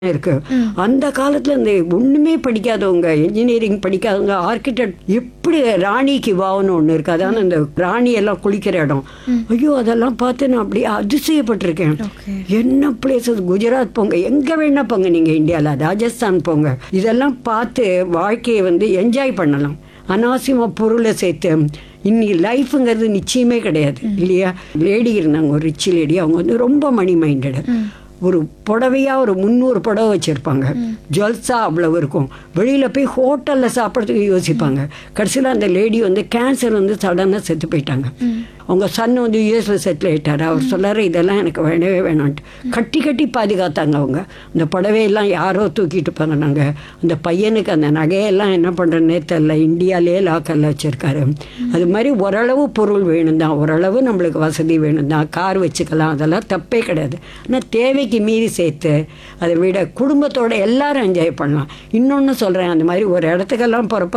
இருக்கு அந்த காலத்துல இந்த ஒண்ணுமே படிக்காதவங்க இன்ஜினியரிங் படிக்காதவங்க ஆர்கிடெக்ட் எப்படி ராணி கிவான்னு ஒண்ணு இருக்கு அதான இந்த ராணி எல்லாம் குளிக்கிற இடம் ஐயோ அதெல்லாம் பார்த்து நான் அப்படியே அதிசயப்பட்டிருக்கேன் Okay. என்ன பிளேசஸ் குஜராத் போங்க எங்க வேணா போங்க நீங்க இந்தியால ராஜஸ்தான் போங்க இதெல்லாம் பார்த்து வாழ்க்கையை வந்து என்ஜாய் பண்ணலாம் அனாவசியமா பொருளை சேர்த்து இன்னைக்கு லைஃப்ங்கிறது நிச்சயமே கிடையாது இல்லையா லேடி இருந்தாங்க ஒரு ரிச் லேடி அவங்க வந்து ரொம்ப மணி மைண்டடு ஒரு புடவையா ஒரு முந்நூறு புடவை வச்சிருப்பாங்க ஜுவல்ஸா அவ்வளவு இருக்கும் வெளியில போய் ஹோட்டல்ல சாப்பிட்றதுக்கு யோசிப்பாங்க கடைசியில் அந்த லேடி வந்து கேன்சர் வந்து சடனாக செத்து போயிட்டாங்க அவங்க சன் வந்து யூஎஸ்ல செட்டில் ஆயிட்டாரு அவர் சொல்லாரு இதெல்லாம் எனக்கு வேணவே வேணான்ட்டு கட்டி கட்டி பாதுகாத்தாங்க அவங்க அந்த புடவையெல்லாம் யாரோ தூக்கிட்டு போங்க நாங்கள் அந்த பையனுக்கு அந்த நகையெல்லாம் என்ன பண்ணுறேன்னே தெரில இந்தியாலே லாக்கரில் வச்சுருக்காரு அது மாதிரி ஓரளவு பொருள் வேணும் தான் ஓரளவு நம்மளுக்கு வசதி வேணும் தான் கார் வச்சுக்கலாம் அதெல்லாம் தப்பே கிடையாது ஆனால் தேவைக்கு மீறி சேர்த்து அதை விட குடும்பத்தோட எல்லாரும் என்ஜாய் பண்ணலாம் இன்னொன்று சொல்கிறேன் அந்த மாதிரி ஒரு இடத்துக்கெல்லாம் போகிறப்ப